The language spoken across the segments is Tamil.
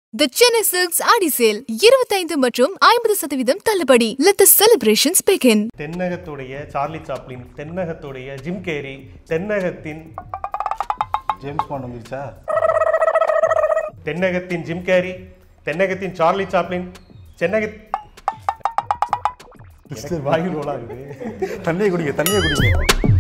The Chennai Silks Adi Sale இருபத்தைந்து மற்றும் ஐம்பது சதவீதம் தள்ளுபடி Let the celebrations begin. தென்னகத்துடைய சார்லி சாப்ளின் தென்னகத்துடைய ஜிம் கேரி தென்னகத்தின் ஜேம்ஸ் பாண்ட் வந்துருச்சா தென்னகத்தின் ஜிம் கேரி தென்னகத்தின் சார்லி சாப்ளின் சென்னக எனக்கு வாயு ரோலாகுது தண்ணியை குடிங்க தண்ணியை குடிங்க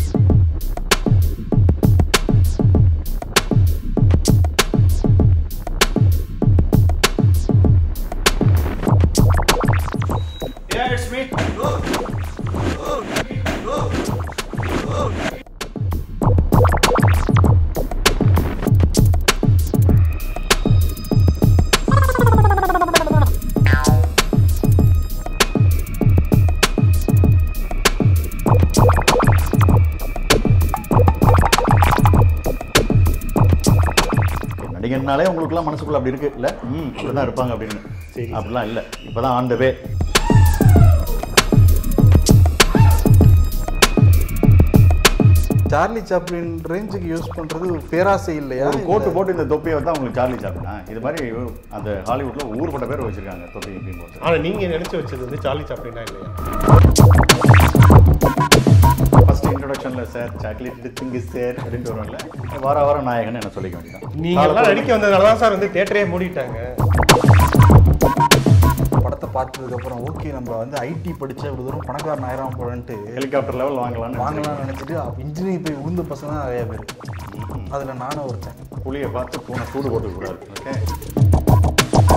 நடிகர்னாலே உங்களுக்குலாம் மனசுக்குள்ள அப்படி இருக்கு இல்ல ம் அப்படிதான் இருப்பாங்க அப்படின்னு சரி. அப்படிலாம் இல்ல இப்பதான் on the way Charlie Chaplin ரேஞ்சுக்கு யூஸ் பண்றது பேராசை இல்லையா ஒரு கோட்டு போட்டு இந்த தொப்பியை வந்து அவங்களுக்கு சார்லி சாப்பிட்டா இது மாதிரி அந்த ஹாலிவுட்ல ஊர்பட்ட பேர் வச்சிருக்காங்க தொப்பி இப்படின்னு போட்டு ஆனா நீங்க நினைச்சு வச்சது வந்து சார்லி சாப்ளினா இல்லையா ஃபர்ஸ்ட் இன்ட்ரோடக்ஷன்ல சார் சாக்லேட் திங்கு சார் அப்படின்ட்டு வரும்ல வார வாரம் நாயகன் என்ன சொல்லிக்க வேண்டியதான் நீங்க எல்லாம் நடிக்க வந்ததுனால தான் சார் வந்து தேட்டரே மூடிட்டாங்க படத்தை பார்த்ததுக்கு அப்புறம் ஓகே நம்ம வந்து ஐடி படிச்ச ஒரு தூரம் பணக்காரன் ஆயிரம் போலன்ட்டு ஹெலிகாப்டர் லெவல் வாங்கலாம்னு வாங்கலாம்னு நினைச்சிட்டு இன்ஜினியரிங் போய் உளுந்த பசங்க தான் நிறைய பேர் அதுல நானும் ஒருத்தன் புளியை பார்த்து பூனை சூடு போட்டு கூடாது ஓகே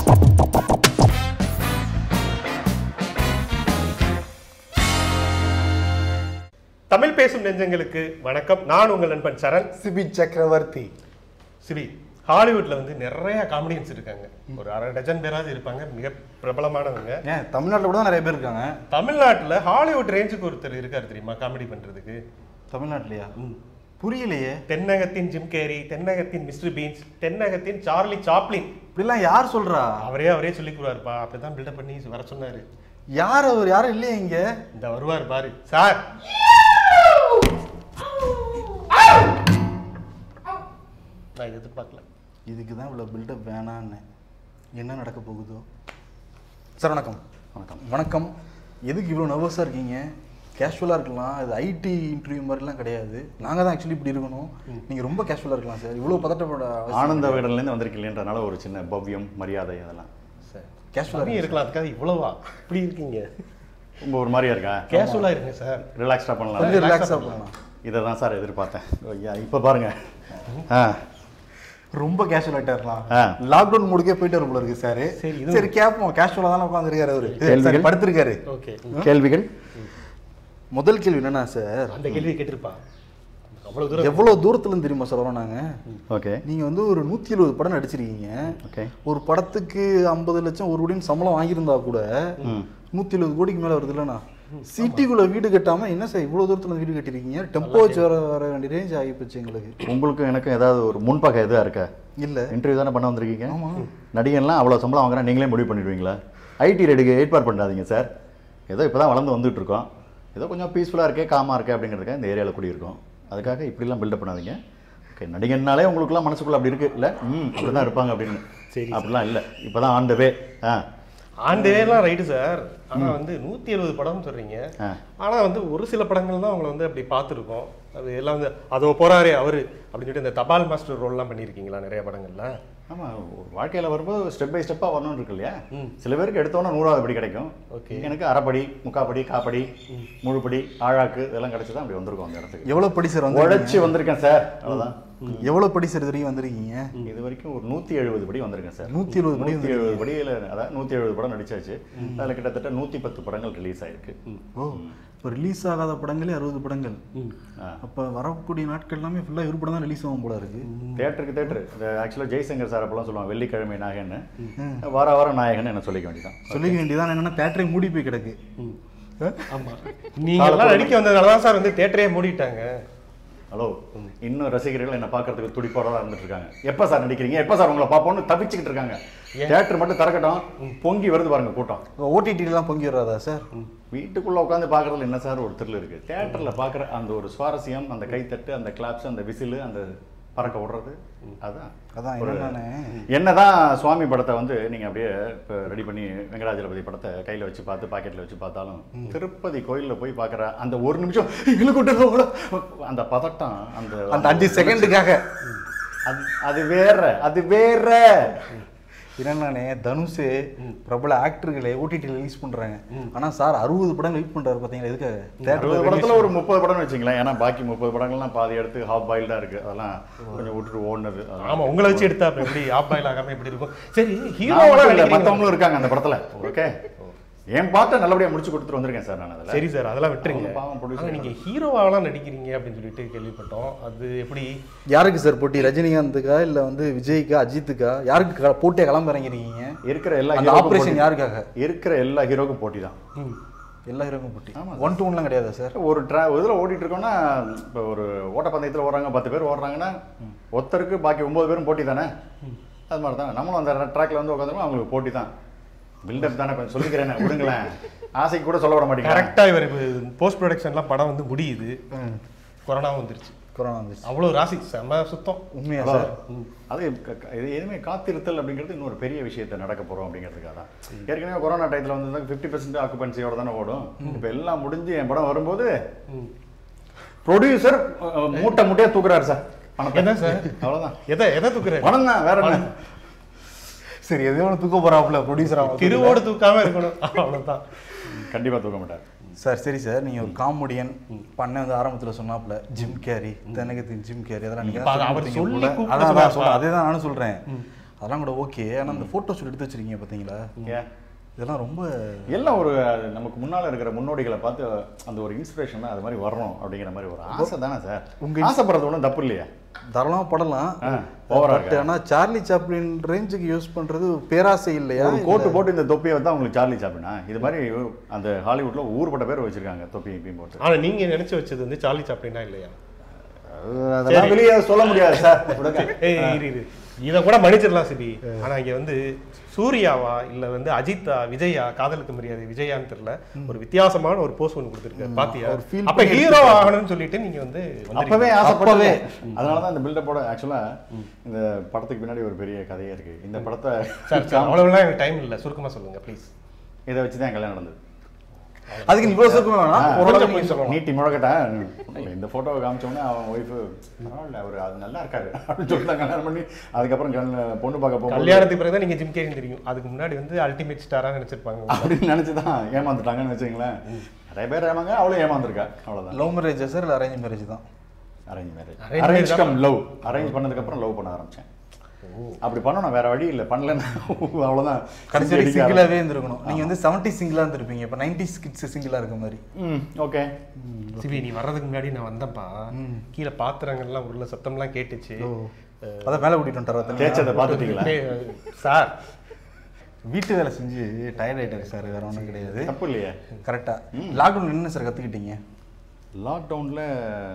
தமிழ் பேசும் நெஞ்சங்களுக்கு வணக்கம் நான் உங்கள் நண்பன் சரண் சிபி சக்கரவர்த்தி சிவி ஹாலிவுட்ல வந்து நிறைய காமெடியன்ஸ் இருக்காங்க ஒரு அரை டஜன் பேராவது இருப்பாங்க மிக பிரபலமானவங்க ஏன் தமிழ்நாட்டில் கூட தான் நிறைய பேர் இருக்காங்க தமிழ்நாட்டுல ஹாலிவுட் ரேஞ்சுக்கு ஒருத்தர் இருக்காரு தெரியுமா காமெடி பண்றதுக்கு தமிழ்நாட்டிலையா புரியலையே தென்னகத்தின் ஜிம் கேரி தென்னகத்தின் மிஸ்டர் பீன்ஸ் தென்னகத்தின் சார்லி சாப்ளின் இப்படிலாம் யார் சொல்றா அவரே அவரே சொல்லிக்குவாருப்பா அப்படிதான் பில்டப் பண்ணி வர சொன்னாரு யார் அவர் யாரும் இல்லையே இங்க இந்த வருவார் பாரு சார் நான் இது எதிர்பார்க்கல இதுக்கு தான் இவ்வளோ பில்டப் வேணான்னு என்ன நடக்க போகுதோ சார் வணக்கம் வணக்கம் வணக்கம் எதுக்கு இவ்வளோ நர்வஸாக இருக்கீங்க கேஷுவலாக இருக்கலாம் இது ஐடி இன்டர்வியூ மாதிரிலாம் கிடையாது நாங்கள் தான் ஆக்சுவலி இப்படி இருக்கணும் நீங்கள் ரொம்ப கேஷுவலாக இருக்கலாம் சார் இவ்வளோ பதட்டப்பட ஆனந்த விகடன்லேருந்து வந்திருக்கீங்கன்றனால ஒரு சின்ன பவ்யம் மரியாதை அதெல்லாம் கேஷுவலாக கம்மி இருக்கலாம் அதுக்காக இவ்வளவா இப்படி இருக்கீங்க ரொம்ப ஒரு மாதிரியா இருக்கா கேஷுவலா இருங்க சார் ரிலாக்ஸ்டாக பண்ணலாம் கொஞ்சம் ரிலாக்ஸாக பண்ணலாம் இதை தான் சார் எதிர்பார்த்தேன் ஐயா இப்போ பாருங்க ஆ ரொம்ப கேஷுவலாகிட்டே இருக்கலாம் ஆ. லாக்டவுன் முடிக்கே போயிட்டு வரும் போல இருக்கு சார் சரி, இது- சரி கேட்போம் கேஷுவலாக தானே உட்காந்துருக்காரு அவரு கேள்விகள்? சரி, படுத்திருக்காரு ஓகே கேள்விகள் முதல் கேள்வி என்னன்னா சார் அந்த கேள்வி கேட்டிருப்பா அவ்வளவு தூரம் எவ்வளோ தூரத்துலன்னு தெரியுமா சார் வரோம் நாங்கள் ஓகே நீங்கள் வந்து ஒரு நூற்றி எழுபது படம் நடிச்சிருக்கீங்க ஓகே ஒரு படத்துக்கு ஐம்பது லட்சம் ஒரு கோடின்னு சம்பளம் வாங்கியிருந்தா கூட ம் நூற்றி எழுபது கோடிக்கு மேலே வருது இல்லைண்ணா சிட்டிக்குள்ளே வீடு கட்டாமல் என்ன சார் இவ்வளோ தூரத்தில் வீடு கட்டிருக்கீங்க டெம்போ வச்சு வர வர வேண்டிய ரேஞ்ச் ஆகி போச்சு எங்களுக்கு உங்களுக்கும் எனக்கும் ஏதாவது ஒரு முன்பகை எதுவாக இருக்கா இல்லை இன்டர்வியூ தானே பண்ண வந்திருக்கீங்க ஆமா. நடிகன்லாம் அவ்வளோ சம்பளம் வாங்குறா நீங்களே முடிவு பண்ணிடுவீங்களா ஐடி ரெடிக்கு ஏற்பாடு பண்ணாதீங்க சார் ஏதோ இப்போ தான் வளர்ந்து வந்துட்டு இருக்கோம் ஏதோ கொஞ்சம் பீஸ்ஃபுல்லாக இருக்கே காமாக இருக்கே அப்படிங்கிறதுக்காக இந்த ஏரியாவில் குடியிருக்கோம் அதுக்காக இப்படிலாம் பில்டப் பண்ணாதீங்க ஓகே நடிகன்னாலே உங்களுக்குலாம் மனசுக்குள்ள அப்படி இருக்கு இல்லை ம் அப்படி தான் இருப்பாங்க அப்படின்னு சரி. அப்படிலாம் இல்லை இப்போ தான் ஆன் த வே ஆ ஆண்டேலாம் ரைட்டு சார் ஆனா வந்து நூத்தி எழுபது படம் சொல்றீங்க ஆ. ஆனா வந்து ஒரு சில படங்கள் தான் அவங்கள வந்து அப்படி பார்த்துருக்கோம் அது எல்லாம் வந்து அதோ போறாரே அவரு அப்படின்னு சொல்லிட்டு இந்த தபால் மாஸ்டர் ரோல்லாம் பண்ணியிருக்கீங்களா நிறைய படங்கள்ல ஆமாம் வாழ்க்கையில் வரும்போது ஸ்டெப் பை ஸ்டெப்பாக வரணும்னு இருக்கு இல்லையா சில பேருக்கு எடுத்தோன்னா நூறாவது படி கிடைக்கும் Okay. எனக்கு அரைப்படி முக்காப்படி காப்படி முழுப்படி ஆழாக்கு இதெல்லாம் கிடைச்சி தான் அப்படி வந்திருக்கோம் அந்த இடத்துக்கு எவ்வளோ படி சார் வந்து உழைச்சி வந்திருக்கேன் சார் அவ்வளோதான் எவ்வளோ படி சார் இது வரைக்கும் வந்திருக்கீங்க இது வரைக்கும் ஒரு நூற்றி எழுபது படி வந்திருக்கேன் சார் 170 படி நூற்றி எழுபது படியில் அதாவது நூற்றி எழுபது படம் நடிச்சாச்சு அதில் கிட்டத்தட்ட நூற்றி பத்து படங்கள் ரிலீஸ் ஆயிருக்கு ஓ இப்போ ரிலீஸ் ஆகாத படங்களே அறுபது படங்கள் ஆ. அப்போ வரக்கூடிய நாட்கள் எல்லாமே ஃபுல்லாக இவர் படம் தான் ரிலீஸ் ஆகும் போல இருக்கு தேட்டருக்கு தேட்டரு இந்த ஆக்சுவலாக ஜெய்சங்கர் சார் அப்பெல்லாம் சொல்லுவாங்க வெள்ளிக்கிழமை நாயகன்னு வார வாரம் நாயகன் என்ன சொல்லிக்க வேண்டியதான் சொல்லிக்க வேண்டியதான் என்னன்னா தேட்டரே மூடி போய் கிடக்கு ஆமா நீங்க எல்லாம் நடிக்க வந்ததுனால தான் சார் வந்து தேட்டரே மூடிட்டாங்க ஹலோ இன்னும் ரசிகர்கள் என்ன பார்க்கறதுக்கு துடிப்போட தான் இருந்துட்டு இருக்காங்க எப்போ சார் நடிக்கிறீங்க எப்போ சார் உங்களை பார்ப்போம்னு தவிச்சுக்கிட்டு இருக்காங்க தேட்டர் மட்டும் திறக்கட்டும் பொங்கி வருது பாருங்க கூட்டம் ஓடிடிலாம் பொங்கி வராதா சார் வீட்டுக்குள்ள உட்காந்து பார்க்கறதுல என்ன சார் ஒரு த்ரில் இருக்கு தேட்டர்ல பார்க்குற அந்த ஒரு சுவாரஸ்யம் அந்த கைத்தட்டு அந்த கிளாப்ஸ் அந்த விசிலு அந்த பறக்க விடுறது அதான் அதான் ஒரு- என்னன்னானே என்னதான் சுவாமி படத்தை வந்து நீங்க அப்படியே இப்போ ரெடி பண்ணி வெங்கடாஜலபதி படத்தை கையில வச்சு பார்த்து பாக்கெட்ல வச்சு பார்த்தாலும் திருப்பதி கோயில்ல போய் பார்க்குற அந்த ஒரு நிமிஷம் எங்களுக்கு விட்டு அந்த பதட்டம் அந்த அந்த அஞ்சு செகண்டுக்காக அது அது வேற அது வேற என்னன்னானே தனுஷ் பிரபல ஆக்டர்களே ஓடிடியில் ரிலீஸ் பண்றாங்க ஆனா சார் அறுபது படம் வெயிட் பண்றாரு பாத்தீங்களா எதுக்காக அறுபது தேட்டரில் படத்துல ஒரு முப்பது படம்னு வச்சுங்களேன் ஏன்னா பாக்கி முப்பது படங்கள்லாம் பாதி எடுத்து ஹாஃப் பாயில்டா இருக்கு அதெல்லாம் கொஞ்சம் விட்டுட்டு ஓடுனது அதெல்லாம் ஆமா உங்களை வச்சு எடுத்தா அப்ப எப்படி ஆப் பாயில் ஆகாம எப்படி இருக்கும் சரி நான் ஹீரோவெல்லாம் மட்டும் இல்ல, நடிக்கிறீங்க மத்தவங்களும் இருக்காங்க அந்த படத்துல ஓகே என் பாட்டை நல்லபடியா முடிச்சு கொடுத்துட்டு வந்திருக்கேன் சார் நான் அதில் சரி சார் அதெல்லாம் விட்டுருங்க அவங்க பாவம் producer ஆனா நீங்க ஹீரோவாலாம் நடிக்கிறீங்க அப்படின்னு சொல்லிட்டு கேள்விப்பட்டோம் அது எப்படி யாருக்கு சார் போட்டி ரஜினிகாந்துக்கா இல்ல வந்து விஜய்க்கா அஜித்துக்கா யாருக்கு க- போட்டியா கிளம்ப இறங்கிறீங்க இருக்கிற எல்லா அந்த ஹீரோக்கும் ஆபரேஷன் போட்டி- யாருக்காக இருக்கிற எல்லா ஹீரோக்கும் போட்டி தான் ம். எல்லா ஹீரோக்கும் போட்டி ஆமா ஒன் டு ஒன்லாம் கிடையாதா சார் ஒரு ட்ரா இதில் ஓடிட்டு இருக்கோம்னா இப்போ ஒரு ஓட்டப்பந்தயத்தில் ஓடுறாங்க பத்து பேர் ஓடுறாங்கன்னா ஒருத்தருக்கு பாக்கி ஒன்பது பேரும் போட்டி தானே அது மாதிரி தான் நம்மளும் அந்த ட்ராக்ல வந்து உட்காந்துருக்கோம் அவங்களுக்கு போட்டி தான் பில்டப் தானே கொஞ்சம் சொல்லிக்கிறேன் விடுங்களேன் ஆசைக்கு கூட சொல்ல வர மாட்டேங்கிறேன் கரெக்டா இவர் போஸ்ட் ப்ரொடக்ஷன்லாம் படம் வந்து முடியுது கொரோனாவும் வந்துருச்சு கொரோனா வந்துச்சு அவ்வளவு ராசி செம சுத்தம் உண்மையா சார் அது க- க- இது எதுவுமே காத்திருத்தல் அப்படிங்கிறது இன்னொரு பெரிய விஷயத்தை நடக்க போறோம் அப்படிங்கிறதுக்காக தான் ஏற்கனவே கொரோனா டயத்தில் வந்து ஃபிஃப்டி பர்சன்ட் ஆக்குபென்சியோட தானே ஓடும் இப்போ எல்லாம் முடிஞ்சு என் படம் வரும்போது ப்ரொடியூசர் மூட்டை மூட்டையா தூக்குறாரு சார் பணத்தை என்ன சார்? அவ்வளவுதான் எதை எதை தூக்குறாரு பணம் தான் வேற என்ன சரி எதையோ ஒன்று தூக்க போறாப்புல ப்ரொடியூசரா திருவோடு தூக்காம இருக்கணும் அவ்வளவுதான் கண்டிப்பா தூக்க மாட்டார் சார் சரி சார் நீங்க ஒரு காமெடியன் பண்ண வந்து ஆரம்பத்துல சொன்னாப்ல ஜிம் கேரி தென்னகத்தி ஜிம் கேரி அதெல்லாம் நீங்க இப்ப தான் அவர் சொல்லிட்டீங்க சொல்லி போல. கூப்பிட அதான் அதான் சொன்னாருப்பா. சொல்றேன் அதே தான் நானும் சொல்றேன் அதெல்லாம் கூட ஓகே ஆனா அந்த போட்டோ ஷூட் எடுத்து வச்சிருக்கீங்க பாத்தீங்களா ஏன் இதெல்லாம் ரொம்ப எல்லாம் ஒரு அது நமக்கு முன்னால இருக்கிற முன்னோடிகளை பார்த்து அந்த ஒரு இன்ஸ்பிரேஷன் அது மாதிரி வரணும் அப்படிங்கிற மாதிரி ஒரு ஆசை தானே சார் உங்க ஆசைப்படுறது ஒன்றும் தப்பு இல்லையா தாராளமா படலாம் ஆ, over ஆ பட் இருக்கா? ஆனா சார்லி சாப்ளின் ரேஞ்சுக்கு யூஸ் பண்றது பேராசை இல்லையா ஒரு கோட்டு போட்டு இந்த தொப்பியை வந்து அவங்களுக்கு சார்லி சாப்பினா இது மாதிரி அந்த ஹாலிவுட்ல ஊர்பட்ட பேர் வச்சிருக்காங்க தொப்பி இப்பயும் போட்டு ஆனா நீங்க நினைச்சு வச்சது வந்து சார்லி சாப்ளினா இல்லையா அது- அதெல்லாம் வெளியே சொல்ல முடியாது சார் விடுங்க. ஏய் இரு இரு இத கூட மன்னிச்சிடலாம் சிபி ஆனா இங்க வந்து சூர்யாவா இல்ல வந்து அஜித்தா விஜயா காதலுக்கு மரியாதை விஜயான்னு தெரியல ஒரு வித்தியாசமான ஒரு போஸ் ஒன்று கொடுத்துருக்காரு பாத்தியா அவர் feel அப்ப பண்ணி ஹீரோ ஆகணும்னு சொல்லிட்டு நீங்க வந்து அப்பவே வந்திருக்கீங்க. ஆசைப்படவே அதனால தான் இந்த பில்டப்போட ஆக்சுவலா இந்த படத்துக்கு பின்னாடி ஒரு பெரிய கதையே இருக்கு இந்த படத்தை சார் சார் அவ்வளவுலாம் எனக்கு டைம் இல்ல சுருக்கமா சொல்லுங்க ப்ளீஸ் இதை வச்சு தான் கல்யாணம் நடந்தது அதுக்கு நீ இவ்வளவு சுருக்கமா வேணாம் கொஞ்சம் ஓரளவுக்கு போய் சொல்லலாம். நீட்டி முழக்கட்டா இந்த போட்டோவை காமிச்சோடனே அவன் ஒய்ஃபு பரவாயில்ல அவர் அது நல்லா இருக்காரு அப்படின்னு சொல்லிட்டு கல்யாணம் பண்ணி அதுக்கப்புறம் கல்யாணம் பொண்ணு பார்க்க போகும்போது கல்யாணத்துக்கு பிறகு தான் நீங்க ஜிம் கேரின்னு தெரியும் அதுக்கு முன்னாடி வந்து அல்டிமேட் ஸ்டாரா நினைச்சிருப்பாங்க அப்படின்னு நினைச்சு தான் ஏமாந்துட்டாங்கன்னு வச்சுங்களேன் நிறைய பேர் ஏமாங்க அவளும் ஏமாந்துருக்கா அவ்வளோதான் லவ் மேரேஜ் சார் இல்ல அரேஞ்ச் மேரேஜ் தான் arrange marriage Arrange arrange marriage come love arrange பண்ணதுக்கப்புறம் லவ் பண்ண ஆரம்பிச்சேன் அப்படி பண்ணணும் வேற வழி இல்லை பண்ணலன்னா அவ்வளோதான் கடைசி வரைக்கும் சிங்கிளாவே இருந்திருக்கணும் நீங்க வந்து செவன்டி சிங்கிளா இருந்திருப்பீங்க இப்ப நைன்டி கிட்ஸ் சிங்கிளா இருக்க மாதிரி ம் ஓகே சிவி நீ வர்றதுக்கு முன்னாடி நான் வந்தப்பா கீழே பாத்திரங்கள்லாம் உருள சத்தம்லாம் கேட்டுச்சு அதான் மேல கூட்டிட்டு வந்துட்டாரா தேய்ச்சதை பார்த்துட்டீங்களா ஏய், சார் வீட்டு வேலை செஞ்சு டயர்ட் ஆயிட்டாரு சார் வேற ஒன்றும் கிடையாது தப்பு இல்லையே கரெக்டா லாக்டவுன் என்ன சார் கத்துக்கிட்டீங்க லாக்டவுனில்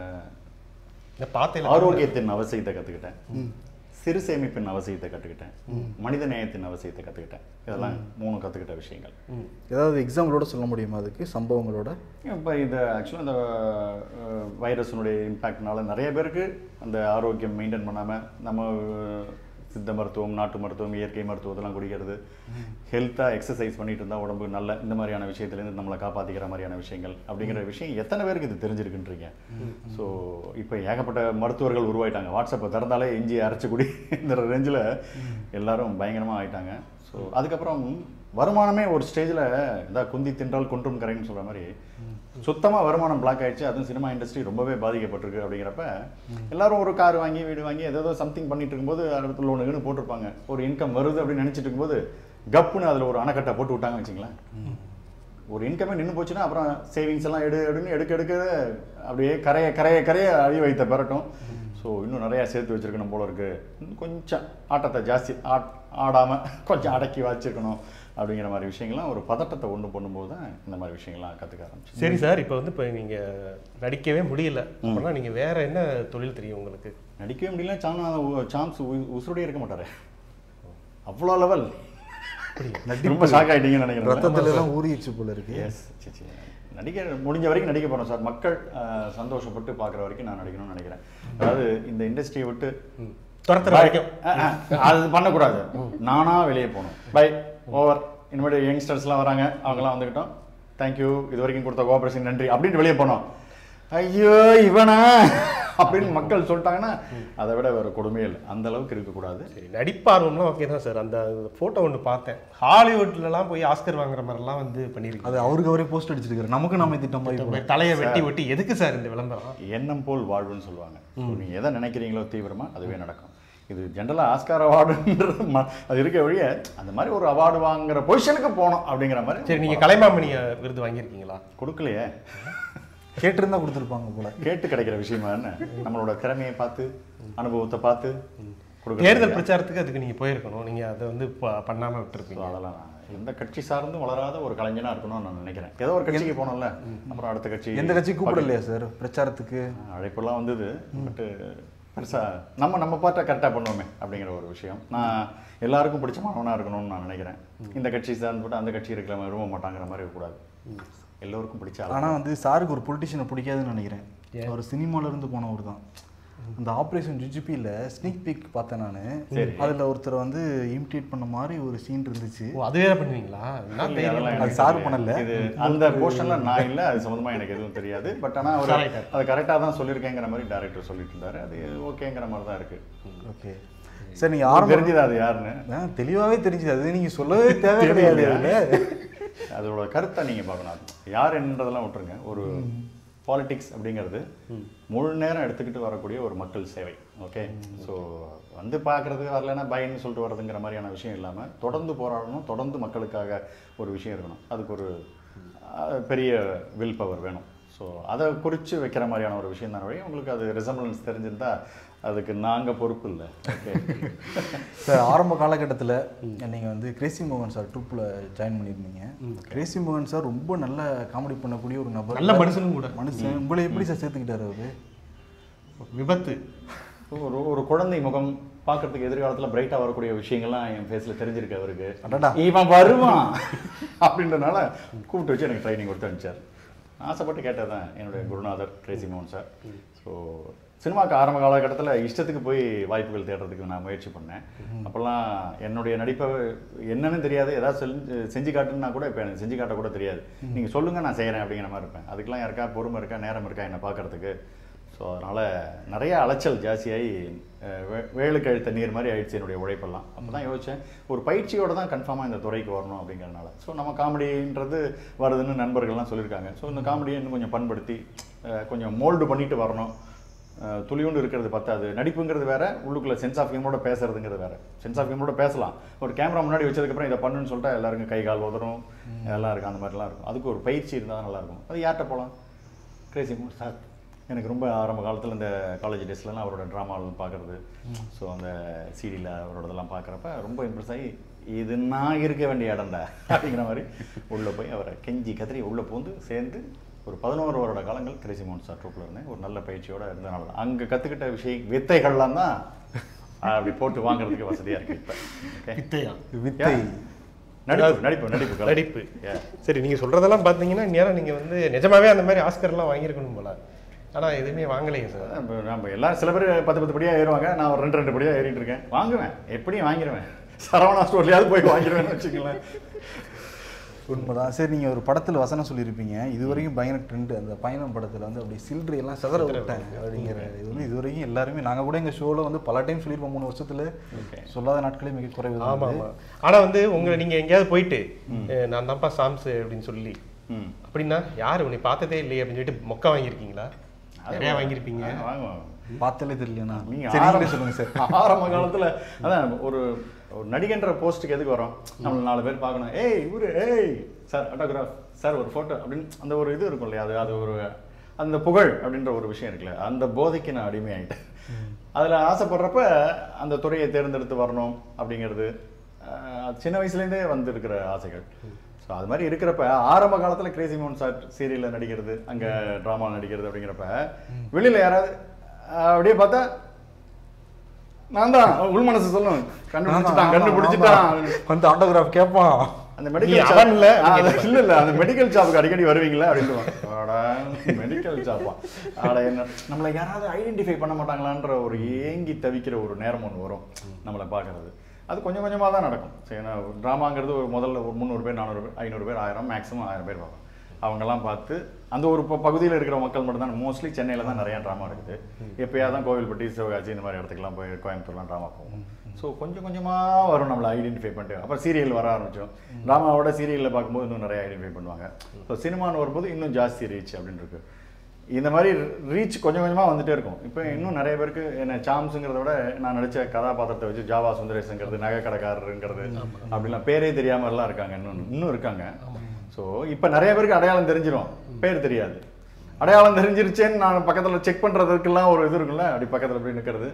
இந்த பாத்தையில ஆரோக்கியத்தின் அவசியத்தை கற்றுக்கிட்டேன் சிறு சேமிப்பின் அவசியத்தை கற்றுக்கிட்டேன் மனித நேயத்தின் அவசியத்தை கற்றுக்கிட்டேன் இதெல்லாம் மூணு கற்றுக்கிட்ட விஷயங்கள் ஏதாவது எக்ஸாம்பிளோட சொல்ல முடியுமா அதுக்கு சம்பவங்களோட இப்போ இந்த ஆக்சுவலாக இந்த வைரஸினுடைய இம்பேக்ட்னால நிறைய பேருக்கு அந்த ஆரோக்கியம் மெயின்டைன் பண்ணாமல் நம்ம அஹ், சித்த மருத்துவம் நாட்டு மருத்துவம் இயற்கை மருத்துவத்தெல்லாம் குடிக்கிறது ஹெல்த்தாக எக்ஸசைஸ் பண்ணிட்டு இருந்தால் உடம்பு நல்ல இந்த மாதிரியான விஷயத்துலேருந்து நம்மளை காப்பாற்றிக்கிற மாதிரியான விஷயங்கள் அப்படிங்கிற விஷயம் எத்தனை பேருக்கு இது தெரிஞ்சிருக்குன்றீங்க ஸோ இப்போ ஏகப்பட்ட மருத்துவர்கள் உருவாயிட்டாங்க வாட்ஸ்அப்பை திறந்தாலே இஞ்சி அரைச்சி குடி இந்த ரேஞ்சில் எல்லாரும் பயங்கரமாக ஆயிட்டாங்க ஸோ அதுக்கப்புறம் வருமானமே ஒரு ஸ்டேஜில் இந்த குந்தி தின்றால் கொன்றும் கரைன்னு சொல்கிற மாதிரி சுத்தமாக வருமானம் பிளாக் ஆயிடுச்சு அதுவும் சினிமா இண்டஸ்ட்ரி ரொம்பவே பாதிக்கப்பட்டிருக்கு அப்படிங்கிறப்ப எல்லாரும் ஒரு கார் வாங்கி வீடு வாங்கி ஏதோ சம்திங் பண்ணிட்டு இருக்கும்போது அடுத்த லோனு கீனு போட்டிருப்பாங்க ஒரு இன்கம் வருது அப்படின்னு நினச்சிட்டு இருக்கும்போது கப்புன்னு அதில் ஒரு அணைக்கட்டை போட்டு விட்டாங்க வச்சுங்களேன் ஒரு இன்கமே நின்று போச்சுன்னா அப்புறம் சேவிங்ஸ் எல்லாம் எடு எடுன்னு எடுக்க எடுக்க அப்படியே கரைய கரைய கரைய அழி வைத்த பெறட்டும் ஸோ இன்னும் நிறையா சேர்த்து வச்சிருக்கணும் போல இருக்கு இன்னும் கொஞ்சம் ஆட்டத்தை ஜாஸ்தி ஆட் ஆடாமல் கொஞ்சம் அடக்கி வச்சிருக்கணும் அப்படிங்கிற மாதிரி விஷயங்கள்லாம் ஒரு பதட்டத்தை ஒன்று பண்ணும்போது தான் இந்த மாதிரி விஷயங்கள்லாம் கற்றுக்க ஆரம்பிச்சு சரி சார் இப்போ வந்து இப்போ நீங்க நடிக்கவே முடியல அப்படின்னா நீங்க வேற என்ன தொழில் தெரியும் உங்களுக்கு நடிக்கவே முடியல சான்ஸ் சான்ஸ் உசுரோடே இருக்க மாட்டாரு அவ்வளோ லெவல் ரொம்ப ஷாக் ஆயிட்டீங்கன்னு நினைக்கிறேன் ரத்தத்துல எல்லாம் ஊறிடுச்சு போல இருக்கு எஸ் சரி நடிக்க முடிஞ்ச வரைக்கும் நடிக்க போறோம் சார் மக்கள் அஹ், சந்தோஷப்பட்டு பார்க்குற வரைக்கும் நான் நடிக்கணும்னு நினைக்கிறேன் அதாவது இந்த இண்டஸ்ட்ரியை விட்டு துரத்துற Bye. வரைக்கும் அஹ், அஹ், அது பண்ணக்கூடாது நானா வெளியே போகணும் பை ஓவர் இனிமேல் யங்ஸ்டர்ஸ்லாம் வராங்க அவங்கலாம் வந்துக்கிட்டோம் தேங்க்யூ இது வரைக்கும் கொடுத்த கோஆபரேஷன் நன்றி அப்படின்ட்டு வெளியே போனோம் ஐயோ இவனா அப்படின்னு மக்கள் சொல்லிட்டாங்கன்னா அதை விட வேற கொடுமையே இல்லை அந்த அளவுக்கு இருக்கக்கூடாது சரி நடிப்பார்வம்லாம் ஓகே தான் சார் அந்த ஃபோட்டோ ஒன்று பார்த்தேன் ஹாலிவுட்லலாம் போய் ஆஸ்கர் வாங்குற மாதிரிலாம் வந்து பண்ணியிருக்காங்க அது அவருக்கு அவரே போஸ்ட் அடிச்சிருக்காரு நமக்கு நாம திட்டம் மாதிரி போல. தலையை வெட்டி வெட்டி எதுக்கு சார் இந்த விளம்பரம் எண்ணம் போல் வாழ்வுன்னு சொல்லுவாங்க So, நீங்க எதை நினைக்கிறீங்களோ தீவிரமா அதுவே நடக்கும் இது ஜென்ரலாக ஆஸ்கார் அவார்டுன்ற ம- அது இருக்க வழிய அந்த மாதிரி ஒரு அவார்டு வாங்குற பொசிஷனுக்கு போகணும் அப்படிங்கிற மாதிரி சரி நீங்க கலைமாமணி விருது வாங்கியிருக்கீங்களா கொடுக்கலையே கேட்டிருந்தா கொடுத்துருப்பாங்க போல கேட்டு கிடைக்கிற விஷயமா என்ன நம்மளோட திறமையை பார்த்து அனுபவத்தை பார்த்து கொடுக்குறது தேர்தல் இல்லையா? பிரச்சாரத்துக்கு அதுக்கு நீங்க போயிருக்கணும் நீங்க அதை வந்து ப- பண்ணாம So, விட்டுருப்பீங்க அதெல்லாம் நான் எந்த கட்சி சார்ந்தும் வளராத ஒரு கலைஞனா இருக்கணும்னு நான் நினைக்கிறேன் ஏதோ ஒரு கட்சிக்கு போனோம்ல அப்புறம் அடுத்த கட்சி எந்த கட்சி கூப்பிடலையா சார் பிரச்சாரத்துக்கு அழைப்பெல்லாம் வந்தது பட்டு பெருசா நம்ம நம்ம பாட்டை கரெக்டாக பண்ணுவோமே அப்படிங்கிற ஒரு விஷயம் நான் எல்லாருக்கும் பிடிச்ச மாணவனா இருக்கணும்னு நான் நினைக்கிறேன் இந்த கட்சி சார்ந்துட்டு அந்த கட்சி இருக்கிற மாதிரி விரும்ப மாட்டாங்கிற மாதிரி இருக்கக்கூடாது எல்லோருக்கும் பிடிச்ச ஆளு. ஆனா வந்து சாருக்கு ஒரு பொலிட்டிஷியனை பிடிக்காதுன்னு நினைக்கிறேன் அவர் சினிமால இருந்து போனவர் தான் அந்த ஆப்ரேஷன் ஜிஜிபியில் ஸ்னீக் பீக் பார்த்தேன் நான் சரி. அதுல ஒருத்தர் வந்து இமிட்டேட் பண்ண மாதிரி ஒரு சீன் இருந்துச்சு ஓ அது வேற பண்ணுவீங்களா என்ன இல்ல, தைரியம்? அதெல்லாம் அது எனக்கு சார் தெரியாது. பண்ணல. இது அந்த போர்ஷன்ல நான் இல்ல அது சம்பந்தமா எனக்கு எதுவும் தெரியாது பட் ஆனா அவர் Correct. அதை கரெக்டாக தான் சொல்லியிருக்கேங்கிற மாதிரி டேரக்டர் சொல்லிட்டு இருந்தாரு அது ஓகேங்கிற மாதிரி தான் இருக்கு ஓகே சார் நீங்க ஆரம்பம் தெரிஞ்சுதா அது யாருன்னு ஆ, தெளிவாவே தெரிஞ்சுது அது நீங்க சொல்லவே தேவை கிடையாது தெரியலையா? அதுல. அதோட கருத்தை நீங்க பார்க்கணும் அது யார் என்றதெல்லாம் விட்டுருங்க ஒரு பாலிடிக்ஸ் அப்படிங்கிறது முழு நேரம் எடுத்துக்கிட்டு வரக்கூடிய ஒரு மக்கள் சேவை ஓகே ஸோ வந்து பார்க்கறது வரலைன்னா பயன்னு சொல்லிட்டு வர்றதுங்கிற மாதிரியான விஷயம் இல்லாமல் தொடர்ந்து போராடணும் தொடர்ந்து மக்களுக்காக ஒரு விஷயம் இருக்கணும் அதுக்கு ஒரு அஹ், பெரிய வில் பவர் வேணும் ஸோ அதை குறித்து வைக்கிற மாதிரியான ஒரு விஷயம் தான் வழி உங்களுக்கு அது ரிசம்பிளன்ஸ் தெரிஞ்சிருந்தா அதுக்கு நாங்கள் பொறுப்பு இல்லை ஓகே சார் ஆரம்ப காலகட்டத்தில் நீங்கள் வந்து கிரேசி மோகன் சார் ட்ரூப்பில் ஜாயின் பண்ணியிருந்தீங்க கிரேசி மோகன் சார் ரொம்ப நல்ல காமெடி பண்ணக்கூடிய ஒரு நபர் நல்ல மனுஷனும் கூட மனுஷன் உங்களை எப்படி சார் சேர்த்துக்கிட்டாரு அவரு விபத்து ஒரு ஒரு குழந்தை முகம் பார்க்கறதுக்கு எதிர்காலத்துல பிரைட்டா வரக்கூடிய விஷயங்கள்லாம் என் ஃபேஸ்ல தெரிஞ்சிருக்கு அவருக்கு அடடா. இவன் வருவான் அப்படின்றனால கூப்பிட்டு வச்சு எனக்கு ட்ரைனிங் கொடுத்து அனுப்பிச்சார் ஆசைப்பட்டு கேட்டதான் என்னுடைய குருநாதர் கிரேசி மோகன் சார் ஸோ சினிமாக்கு ஆரம்ப காலகட்டத்தில் இஷ்டத்துக்கு போய் வாய்ப்புகள் தேடுறதுக்கு நான் முயற்சி பண்ணேன் அப்போல்லாம் என்னுடைய நடிப்பை என்னன்னு தெரியாது ஏதாவது செஞ்சு செஞ்சு காட்டுன்னா கூட இப்போ எனக்கு செஞ்சு காட்ட கூட தெரியாது நீங்கள் சொல்லுங்கள் நான் செய்கிறேன் அப்படிங்கிற மாதிரி இருப்பேன் அதுக்கெல்லாம் யாருக்கா பொறுமை இருக்கா நேரம் இருக்கா என்னை பார்க்கறதுக்கு ஸோ அதனால் நிறைய அலைச்சல் ஜாஸ்தியாகி அஹ், வே- வேலுக்கு அழுத்த நீர் மாதிரி ஆயிடுச்சு என்னுடைய உழைப்பெல்லாம் அப்போ தான் யோசித்தேன் ஒரு பயிற்சியோட தான் கன்ஃபார்மாக இந்த துறைக்கு வரணும் அப்படிங்கிறனால ஸோ நம்ம காமெடின்றது வருதுன்னு நண்பர்கள்லாம் சொல்லியிருக்காங்க ஸோ இந்த காமெடியை இன்னும் கொஞ்சம் பண்படுத்தி அஹ், கொஞ்சம் மோல்டு பண்ணிட்டு வரணும் அஹ், துளியோண்டு இருக்கிறது பத்தாது நடிப்புங்கிறது வேற உள்ளுக்குள்ள சென்ஸ் ஆஃப் ஹியூமரோட பேசுறதுங்கிறது வேற சென்ஸ் ஆஃப் ஹியூமரோட பேசலாம் ஒரு கேமரா முன்னாடி வச்சதுக்கப்புறம் இதை பண்ணுன்னு சொல்லிட்டு எல்லாருக்கும் கை கால் உதறும் எல்லாம் இருக்கும் அந்த மாதிரிலாம் இருக்கும் அதுக்கு ஒரு பயிற்சி இருந்தால் நல்லா இருக்கும் அது யார்கிட்ட போகலாம் கிரேசி மூட் சார் எனக்கு ரொம்ப ஆரம்ப காலத்தில் இந்த காலேஜ் டேஸ்லலாம் அவரோட ட்ராமாலாம் பார்க்குறது ஸோ அந்த சிடியில் அவரோடதெல்லாம் பார்க்குறப்ப ரொம்ப இம்ப்ரெஸ் ஆகி இது நான் இருக்க வேண்டிய இடம்டா அப்படிங்கிற மாதிரி உள்ளே போய் அவரை கெஞ்சி கத்திரி உள்ளே பூந்து சேர்ந்து ஒரு பதினோரு வருட காலங்கள் கிரேசி மோகன் சார் ட்ரூப்பில் இருந்தேன் ஒரு நல்ல பயிற்சியோட இருந்தனால தான் அங்கே கற்றுக்கிட்ட விஷயம் வித்தைகள்லாம் தான் அப்படி போட்டு வாங்குறதுக்கு வசதியாக இருக்குது இப்போ ஓகே வித்தையா வித்தை நடிப்பு நடிப்பு நடிப்பு கலை. நடிப்பு Yeah. சரி நீங்க சொல்றதெல்லாம் பாத்தீங்கன்னா நேரம் நீங்க வந்து நிஜமாவே அந்த மாதிரி ஆஸ்கர்லாம் வாங்கியிருக்கணும் போல ஆனா எதுவுமே வாங்கலையே சார் நம்ம நம்ம எல்லாரும் சில பேர் பத்து பத்து படியாக ஏறுவாங்க நான் ஒரு ரெண்டு ரெண்டு படியாக ஏறிட்டு இருக்கேன் வாங்குவேன் எப்படியும் வாங்கிடுவேன் சரவணா ஸ்டோர்லையாவது போய் வாங்கிடுவேன்னு வச்சுக்கங்களேன் உண்மைதான் சரி நீங்கள் ஒரு படத்தில் வசனம் சொல்லியிருப்பீங்க இது வரைக்கும் பயங்கர ட்ரெண்ட் அந்த பயணம் படத்தில் வந்து அப்படி சில்லறை எல்லாம் சதற விட்டேன் அப்படிங்கிற இது வந்து இது வரைக்கும் எல்லாருமே நாங்கள் கூட எங்கள் ஷோவில் வந்து பல டைம் சொல்லியிருப்போம் மூணு வருஷத்தில் சொல்லாத நாட்களே மிக குறைவு தான் ஆமா அது. ஆமா ஆனா வந்து உங்களை நீங்க எங்கேயாவது போயிட்டு அஹ், நான் தான்ப்பா சாம்ஸ் அப்படின்னு சொல்லி ம் அப்படின்னா யாரு உன்னை பார்த்ததே இல்லையே அப்படின்னு சொல்லிட்டு மொக்க வாங்கியிருக்கீங்களா நிறைய வாங்கியிருப்பீங்க ஆ, வாங்குவோம் பார்த்தாலே தெரியலண்ணா நீங்க சரி நீங்களே ஆரம்ப சொல்லுங்க சார் ஆரம்ப காலத்துல அதான் ஒரு ஒரு நடிகன்ற போஸ்ட்டுக்கு எதுக்கு வரோம் நம்ம நாலு பேர் பார்க்கணும் ஏய் இவரு ஏய் சார் ஆட்டோகிராஃப் சார் ஒரு ஃபோட்டோ அப்படின்னு அந்த ஒரு இது இருக்கும் இல்லையா அது அது ஒரு அந்த புகழ் அப்படின்ற ஒரு விஷயம் இருக்குல்ல அந்த போதைக்கு நான் அடிமையாயிட்டேன் அதுல ஆசைப்படுறப்ப அந்த துறையை தேர்ந்தெடுத்து வரணும் அப்படிங்கிறது ஆஹ், சின்ன வயசுலேருந்தே வந்திருக்கிற ஆசைகள் ஸோ அது மாதிரி இருக்கிறப்ப ஆரம்ப காலத்துல கிரேசி மோகன் சார் சீரியலில் நடிக்கிறது அங்க ட்ராமா நடிக்கிறது அப்படிங்கிறப்ப வெளியில யாராவது ஆஹ், அப்படியே பார்த்தா நான் தான் உள் மனசு சொல்லும் கண்டுபிடிச்சிட்டான் கண்டுபிடிச்சிட்டான் வந்து ஆட்டோகிராஃப் கேட்பான் அந்த நீ மெடிக்கல் அவன் இல்ல, நீங்க இல்ல இல்ல அந்த மெடிக்கல் ஷாப்புக்கு அடிக்கடி வருவீங்களா அப்படின்னு மெடிக்கல் ஷாப்பா ஆட என்ன நம்மளை யாராவது ஐடென்டிஃபை பண்ண மாட்டாங்களான்ற ஒரு ஏங்கி தவிக்கிற ஒரு நேரம் ஒன்று வரும் நம்மளை பார்க்கறது அது கொஞ்சம் கொஞ்சமாக தான் நடக்கும் சரி ஏன்னா ட்ராமாங்கிறது ஒரு முதல்ல ஒரு முந்நூறு பேர் நானூறு பேர் ஐநூறு பேர் ஆயிரம் மேக்ஸிமம் ஆயிரம் பேர் பார்ப்போம் அவங்கெல்லாம் பார்த்து அந்த ஒரு ப- பகுதியில் இருக்கிற மக்கள் மட்டும் தான் மோஸ்ட்லி சென்னையில் தான் நிறைய ட்ராமா இருக்குது எப்போயா தான் கோவில்பட்டி சிவகாசி இந்த மாதிரி இடத்துக்குலாம் போய் கோயம்புத்தூர்லாம் ட்ராமா போவோம் ஸோ கொஞ்சம் கொஞ்சமாக வரும் நம்மளை ஐடென்டிஃபை பண்ணிட்டு அப்புறம் சீரியல் வர ஆரம்பிச்சோம் ட்ராமாவோட சீரியலில் பார்க்கும்போது இன்னும் நிறைய ஐடென்டிஃபை பண்ணுவாங்க ஸோ சினிமான்னு வரும்போது இன்னும் ஜாஸ்தி ரீச் அப்படின்னு இருக்கு இந்த மாதிரி ரீச் கொஞ்சம் கொஞ்சமாக வந்துட்டே இருக்கும் இப்போ இன்னும் நிறைய பேருக்கு என்ன சாம்ஸுங்கிறத விட நான் நடிச்ச கதாபாத்திரத்தை வச்சு ஜாவா சுந்தரேசங்கிறது நகை கடைக்காரருங்கிறது அப்படிலாம் பேரே தெரியாம எல்லாம் இருக்காங்க இன்னும் இன்னும் இருக்காங்க ஸோ இப்போ நிறைய பேருக்கு அடையாளம் தெரிஞ்சிரும் பேர் தெரியாது அடையாளம் தெரிஞ்சிருச்சேன்னு நான் பக்கத்தில் செக் பண்ணுறதுக்கெல்லாம் ஒரு இது இருக்குல்ல அப்படி பக்கத்தில் போய் நிற்கிறது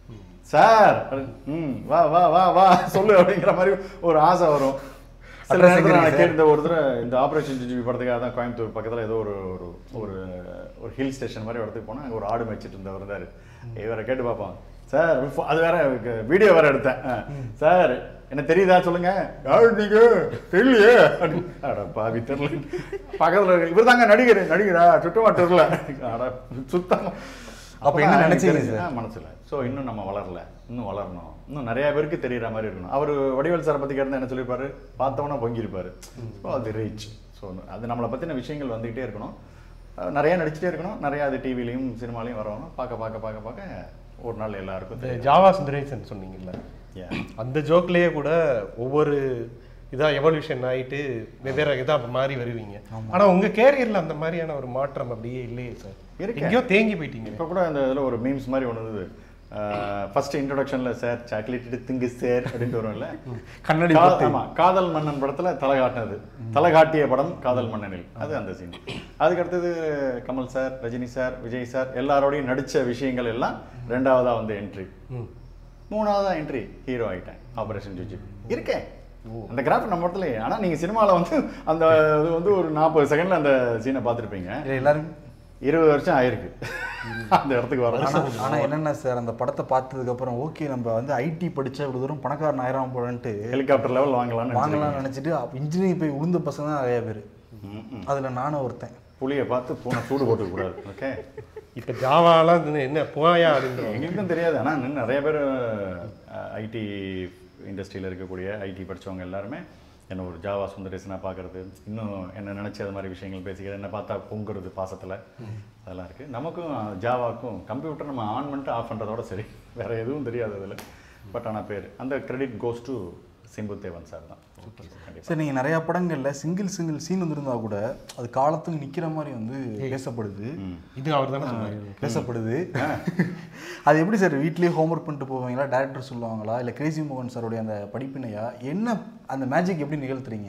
சார் ம் வா வா வா வா சொல்லு அப்படிங்கிற மாதிரி ஒரு ஆசை வரும் சில Address நேரத்தில் எங்க நான் இருக்கு கேட்ட ஒரு தடவை இந்த ஆபரேஷன் ஜிஜிபி படத்துக்காக தான் கோயம்புத்தூர் பக்கத்தில் ஏதோ ஒரு ஒரு ஒரு ஒரு ஹில் ஸ்டேஷன் மாதிரி ஒரு இடத்துக்கு போனால் அங்கே ஒரு ஆடு மேய்ச்சிட்டு இருந்தவர் இருந்தார் இவரை கேட்டு பார்ப்போம் சார் அது வேற வீடியோ வேற எடுத்தேன் ஆ. சார் என்ன தெரியுதா சொல்லுங்க யாரு நீங்க தெரியலையே அப்படின்னு. அட பாவி தெரியல பக்கத்துல இவர் தாங்க நடிகர் நடிகரா சுத்தமா தெரியல அட சுத்தமா அப்ப என்ன அப்பதான் நினைச்சீங்க எனக்கு சார்? தெரிஞ்சு, ஆ, மனசுல ஸோ இன்னும் நம்ம வளரல இன்னும் வளரணும் இன்னும் நிறைய பேருக்கு தெரியற மாதிரி இருக்கணும் அவர் வடிவேல் சாரை பத்தி கேட்டா என்ன சொல்லியிருப்பாரு பார்த்தவொன்னே பொங்கியிருப்பாரு ஸோ அது ரீச் ஸோ அது நம்மளை பத்தின விஷயங்கள் வந்துகிட்டே இருக்கணும் அஹ் நிறைய நடிச்சுட்டே இருக்கணும் நிறைய அது டிவிலையும் சினிமாலையும் வரணும் பார்க்க பார்க்க பார்க்க பார்க்க ஒரு நாள் எல்லாருக்கும் இந்த தெரியும் ஜாவா சுந்தரேசன் சொன்னீங்கல்ல Yeah. அந்த ஜோக்லயே கூட ஒவ்வொரு இதா எவல்யூஷன் ஆயிட்டு வெவ்வேறு இதா மாறி வருவீங்க ஆனா உங்க கேரியர்ல அந்த மாதிரியான ஒரு மாற்றம் அப்படியே இல்லையே சார் இருக்கு. எங்கேயோ தேங்கி போயிட்டீங்க இப்போ கூட அந்த இதில் ஒரு மீம்ஸ் மாதிரி ஒன்று இருந்தது ஃபர்ஸ்ட் இன்ட்ரடக்ஷன்ல சார் சாக்லேட் திங்கு சார் அப்படின்ட்டு வரும்ல கண்ணாடி கா- போட்டு. ஆமா காதல் மன்னன் படத்துல தலை காட்டினது தலை காட்டிய படம் காதல் மன்னனில் அது அந்த சீன் அதுக்கு அடுத்தது Kamal sir Rajini sir Vijay sir எல்லாரோடையும் நடிச்ச விஷயங்கள் எல்லாம் ரெண்டாவதா வந்து என்ட்ரி ம். மூணாவதா என்ட்ரி ஹீரோ ஆயிட்டேன் ஆபரேஷன் ஜிஜி இருக்கேன் அந்த கிராஃப் நம்ம இடத்துல ஆனா நீங்க சினிமால வந்து அந்த இது வந்து ஒரு நாற்பது செகண்ட்ல அந்த சீனை பார்த்துருப்பீங்க இல்ல எல்லாரும் இருபது வருஷம் ஆயிருக்கு அந்த இடத்துக்கு ஆனா வர ஆனா என்னென்ன சார் அந்த படத்தை பார்த்ததுக்கு அப்புறம் ஓகே நம்ம வந்து ஐடி படிச்சா இவ்வளவு தூரம் பணக்காரன் ஆயிரம் போலன்ட்டு ஹெலிகாப்டர் லெவல் வாங்கலாம்னு வாங்கலாம்னு நினைச்சிட்டு இன்ஜினியரிங் போய் உளுந்த பசங்க தான் நிறைய பேர் அதுல நானும் ஒருத்தன் புளியை பார்த்து பூனை சூடு போட்டுக்க கூடாது ஓகே இப்ப ஜாவாலாம் இது என்ன போயா அப்படின்னு எங்களுக்கும் தெரியாது ஆனால் இன்னும் நிறைய பேர் ஐடி இண்டஸ்ட்ரியில் இருக்கக்கூடிய ஐடி படிச்சவங்க எல்லாருமே என்ன ஒரு ஜாவா சுந்தரேசனாக பார்க்கறது இன்னும் என்ன நினச்சி அது மாதிரி விஷயங்கள் பேசிக்கிறது என்ன பார்த்தா பொங்குறது பாசத்தில் அதெல்லாம் இருக்குது நமக்கும் ஜாவாக்கும் கம்ப்யூட்டர் நம்ம ஆன் பண்ணிட்டு ஆஃப் பண்ணுறதோட சரி வேற எதுவும் தெரியாது அதில் பட் ஆனால் பேர் அந்த கிரெடிட் கோஸ் டு சிம்பு தேவன் சார் தான் கண்டிப்பாக சரி நீங்க நிறைய படங்கள்ல சிங்கிள் சிங்கிள் சீன் வந்திருந்தா கூட அது காலத்துக்கு நிக்கிற மாதிரி வந்து பேசப்படுது இது அவர் தானே சொன்னாரு பேசப்படுது அது எப்படி சார் வீட்லயே ஹோம்ஒர்க் பண்ணிட்டு போவீங்களா டேரக்டர் சொல்லுவாங்களா இல்ல கிரேசி மோகன் சாருடைய அந்த படிப்பினையா என்ன அந்த மேஜிக் எப்படி நிகழ்த்துறீங்க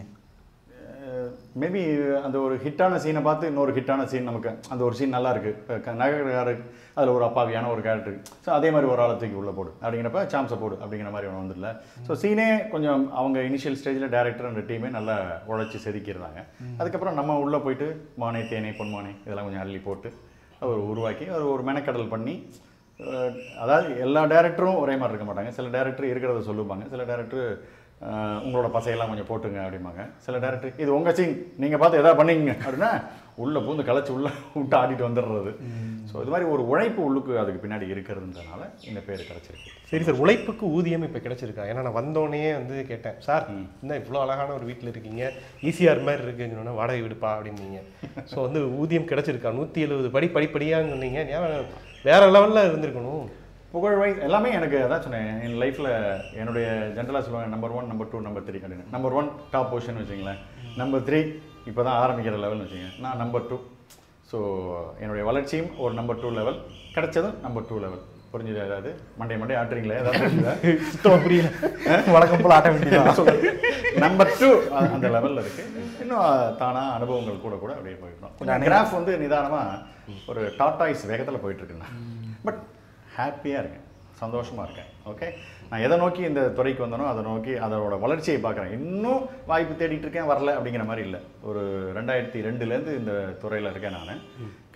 மேபி அந்த ஒரு ஹிட்டான சீனை பார்த்து இன்னொரு ஹிட்டான சீன் நமக்கு அந்த ஒரு சீன் நல்லா இருக்கு நகரக்காரு அதில் ஒரு அப்பாவியான ஒரு கேரக்டர் ஸோ அதே மாதிரி ஒரு ஆளை தூக்கி உள்ள போடு அப்படிங்கிறப்ப சாம்ஸை போடு அப்படிங்கிற மாதிரி ஒன்று வந்துடல ஸோ சீனே கொஞ்சம் அவங்க இனிஷியல் ஸ்டேஜில் டேரக்டர் அந்த டீமே நல்லா உழைச்சி செதுக்கியிருந்தாங்க அதுக்கப்புறம் நம்ம உள்ளே போயிட்டு மானே தேனே பொன்மானே இதெல்லாம் கொஞ்சம் அள்ளி போட்டு அவர் உருவாக்கி அவர் ஒரு மெனக்கடல் பண்ணி அஹ், அதாவது எல்லா டேரக்டரும் ஒரே மாதிரி இருக்க மாட்டாங்க சில டேரக்டர் இருக்கிறத சொல்லுவாங்க சில டேரக்டர் உங்களோட பசையெல்லாம் கொஞ்சம் போட்டுங்க அப்படிம்பாங்க சில டேரக்டர் இது உங்க சீன் நீங்க பார்த்து எதாவது பண்ணிங்க அப்படின்னா உள்ள பூந்து களைச்சு உள்ள விட்டு ஆடிட்டு வந்துடுறது ஸோ இது மாதிரி ஒரு உழைப்பு உள்ளுக்கு அதுக்கு பின்னாடி இருக்கிறதுன்றதுனால இந்த பேர் கிடைச்சிருக்கு சரி சார் உழைப்புக்கு ஊதியம் இப்போ கிடைச்சிருக்கா ஏன்னா நான் வந்தோடனே வந்து கேட்டேன் சார் என்ன இவ்வளோ அழகான ஒரு வீட்டில் இருக்கீங்க ஈஸியார் மாதிரி இருக்குன்னு சொன்னா வாடகை விடுப்பா அப்படின்னீங்க ஸோ வந்து ஊதியம் கிடைச்சிருக்கா நூற்றி எழுபது படி படிப்படியான்னு சொன்னீங்க ஞாபகம் வேற லெவலில் இருந்திருக்கணும் புகழ் வைஸ் எல்லாமே எனக்கு அதான் சொன்னேன் என் லைஃப்பில் என்னுடைய ஜென்ரலாக சொல்லுவாங்க number one number two number three அப்படின்னு நம்பர் ஒன் டாப் பொசிஷன் வச்சுங்களேன் நம்பர் த்ரீ இப்போ தான் ஆரம்பிக்கிற லெவல்னு வச்சுங்க நான் நம்பர் டூ ஸோ என்னுடைய வளர்ச்சியும் ஒரு நம்பர் டூ லெவல் கிடைச்சதும் நம்பர் டூ லெவல் புரிஞ்சுது ஏதாவது மண்டே மண்டே ஆட்டுறீங்களே ஏதாவது புரிஞ்சுதா சுத்தமா புரியல வழக்கம் போல ஆட்ட வேண்டியதான் நம்பர் டூ அந்த லெவலில் இருக்கு இன்னும் தானா அனுபவங்கள் கூட கூட அப்படியே போயிட்டோம் கொஞ்சம் கிராஃப் வந்து நிதானமா ஒரு டாட்டாய்ஸ் வேகத்தில் போயிட்டு இருக்குண்ணா பட் ஹாப்பியாக இருக்கேன் சந்தோஷமா இருக்கேன் ஓகே நான் எதை நோக்கி இந்த துறைக்கு வந்தனோ அதை நோக்கி அதோட வளர்ச்சியை பார்க்குறேன் இன்னும் வாய்ப்பு தேடிட்டு இருக்கேன் வரல அப்படிங்கிற மாதிரி இல்லை ஒரு ரெண்டாயிரத்தி ரெண்டுலேருந்து இந்த துறையில் இருக்கேன் நான்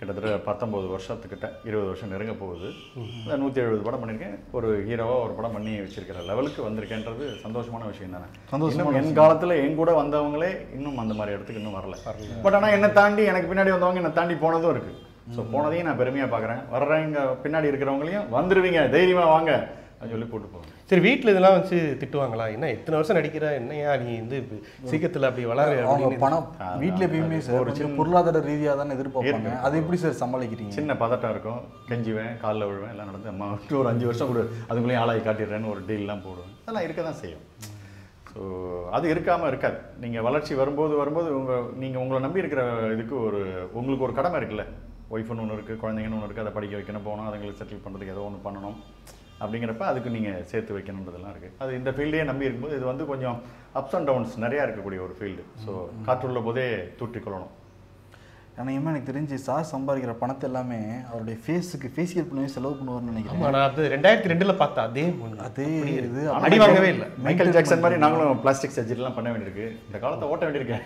கிட்டத்தட்ட பத்தொம்போது வருஷத்துக்கிட்ட இருபது வருஷம் நெருங்க போகுது நூற்றி எழுபது படம் பண்ணியிருக்கேன் ஒரு ஹீரோவாக ஒரு படம் பண்ணி வச்சிருக்கிற லெவலுக்கு வந்திருக்கேன்றது சந்தோஷமான விஷயம் தானே இன்னும் என் காலத்தில் என் கூட வந்தவங்களே இன்னும் அந்த மாதிரி இடத்துக்கு இன்னும் வரல பட் ஆனால் என்னை தாண்டி எனக்கு பின்னாடி வந்தவங்க என்னை தாண்டி போனதும் இருக்குது ஸோ போனதையும் நான் பெருமையாக பார்க்குறேன் வர்றவங்க பின்னாடி இருக்கிறவங்களையும் வந்துடுவீங்க தைரியமாக வாங்க அப்படின்னு சொல்லி கூட்டு போவேன் சரி வீட்டில் இதெல்லாம் வச்சு திட்டுவாங்களா என்ன இத்தனை வருஷம் நடிக்கிற என்னையா நீ வந்து இப்ப சீக்கிரத்தில் அப்படி வளர அவங்க அப்படின்னு பணம் வீட்டில் எப்பயுமே சார் ஒரு பொருளாதார ரீதியாக தானே எதிர்பார்ப்பாங்க அதை எப்படி சார் சமாளிக்கிறீங்க சின்ன பதட்டம் இருக்கும் கெஞ்சுவேன் காலில் விழுவேன் எல்லாம் நடந்து அம்மா விட்டு ஒரு அஞ்சு வருஷம் கூட அதுக்குள்ளேயும் ஆளாகி காட்டிடுறேன்னு ஒரு டீல்லாம் போடுவேன் அதெல்லாம் இருக்க தான் செய்யும் ஸோ அது இருக்காமல் இருக்காது நீங்கள் வளர்ச்சி வரும்போது வரும்போது உங்கள் நீங்கள் உங்களை நம்பி இருக்கிற இதுக்கு ஒரு உங்களுக்கு ஒரு கடமை இருக்குல்ல ஒய்ஃப்னு ஒன்று இருக்குது குழந்தைங்கன்னு ஒன்று இருக்குது அதை படிக்க வைக்கணும் போகணும் அதுங்களுக்கு செட்டில் பண்ணுறதுக்கு ஏதோ ஒன்று பண்ணணும் அப்படிங்கிறப்ப அதுக்கு நீங்கள் சேர்த்து வைக்கணுன்றதெல்லாம் இருக்குது அது இந்த ஃபீல்டே நம்பி இருக்கும்போது இது வந்து கொஞ்சம் அப்ஸ் அண்ட் டவுன்ஸ் நிறையா இருக்கக்கூடிய ஒரு ஃபீல்டு ஸோ காற்றுள்ள போதே தூற்றிக்கொள்ளணும் ஆனால் ஏமா எனக்கு தெரிஞ்சு சார் சம்பாதிக்கிற பணத்தை எல்லாமே அவருடைய ஃபேஸுக்கு ஃபேஷியல் பண்ணி செலவு பண்ணுவார்னு நினைக்கிறேன் ஆமா நான் அது ரெண்டாயிரத்தி ரெண்டுல பார்த்தேன் அதே மூஞ்சி. அதே இது அடி வாங்கவே இல்லை மைக்கேல் ஜாக்சன் மாதிரி நாங்களும் பிளாஸ்டிக் சர்ஜரிலாம் பண்ண வேண்டியிருக்கு இந்த காலத்தை ஓட்ட வேண்டியிருக்கேன்